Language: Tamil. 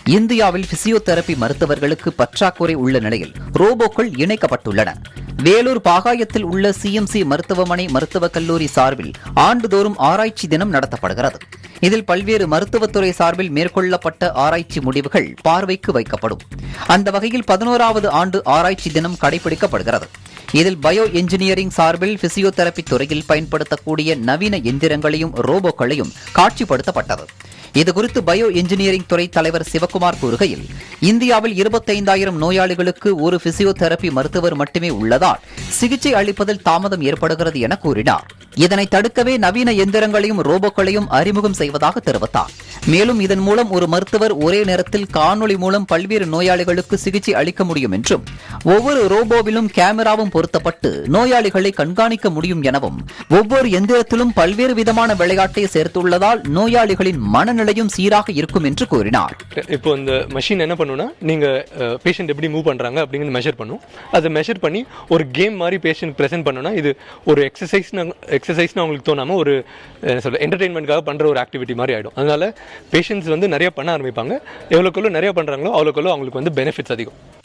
இந்தியாவில் பிசியோதெரபி மருத்துவர்களுக்கு பற்றாக்குறை உள்ள நிலையில் ரோபோக்கள் இணைக்கப்பட்டுள்ளன வேலூர் பாகாயத்தில் உள்ள சிஎம்சி மருத்துவமனை மருத்துவக் கல்லூரி சார்பில் ஆண்டுதோறும் ஆராய்ச்சி தினம் நடத்தப்படுகிறது இதில் பல்வேறு மருத்துவத்துறை சார்பில் மேற்கொள்ளப்பட்ட ஆராய்ச்சி முடிவுகள் பார்வைக்கு வைக்கப்படும் அந்த வகையில் பதினோராவது ஆண்டு ஆராய்ச்சி தினம் கடைபிடிக்கப்படுகிறது இதில் பயோ என்ஜினியரிங் சார்பில் பிசியோதெரபி துறையில் பயன்படுத்தக்கூடிய நவீன எந்திரங்களையும் ரோபோக்களையும் காட்சிப்படுத்தப்பட்டது இதுகுறித்து பயோ என்ஜினியரிங் துறை தலைவர் சிவக்குமார் கூறுகையில் இந்தியாவில் இருபத்தைந்தாயிரம் நோயாளிகளுக்கு ஒரு பிசியோதெரபி மருத்துவர் மட்டுமே உள்ளதால் சிகிச்சை அளிப்பதில் தாமதம் ஏற்படுகிறது என கூறினார் இதனை தடுக்கவே நவீன எந்திரங்களையும் ரோபோக்களையும் அறிமுகம் செய்வதாக தெரிவித்தார் மேலும் இதன் மூலம் ஒரு மருத்துவர் ஒரே நேரத்தில் காணொளி மூலம் பல்வேறு நோயாளிகளுக்கு சிகிச்சை அளிக்க முடியும் என்றும் ஒவ்வொரு ரோபோவிலும் கேமராவும் பொருத்தப்பட்டு நோயாளிகளை கண்காணிக்க முடியும் எனவும் ஒவ்வொரு எந்திரத்திலும் பல்வேறு விதமான விளையாட்டை சேர்த்துள்ளதால் நோயாளிகளின் மனநிலையும் சீராக இருக்கும் என்று கூறினார் இப்போ இந்த மெஷின் என்ன பண்ணுன்னா நீங்க பேஷண்ட் எப்படி மூவ் பண்றாங்க அப்படிங்கிறது மெஷர் பண்ணும் அதை மெஷர் பண்ணி ஒரு கேம் மாதிரி பேஷண்ட் ப்ரெசென்ட் பண்ணோம்னா இது ஒரு எக்ஸசைஸ் எக்ஸசைஸ்னு அவங்களுக்கு தோணாம ஒரு என்ன சொல்ற என்டர்டைன்மெண்ட்காக பண்ற ஒரு ஆக்டிவிட்டி மாதிரி ஆயிடும் அதனால பேஷண்ட்ஸ் வந்து நிறைய பண்ண ஆரம்பிப்பாங்க எவ்வளோக்குள்ள நிறைய பண்றாங்களோ அவ்வளோக்குள்ள அவங்களுக்கு வந்து பெனிஃபிட்ஸ் அதிகம்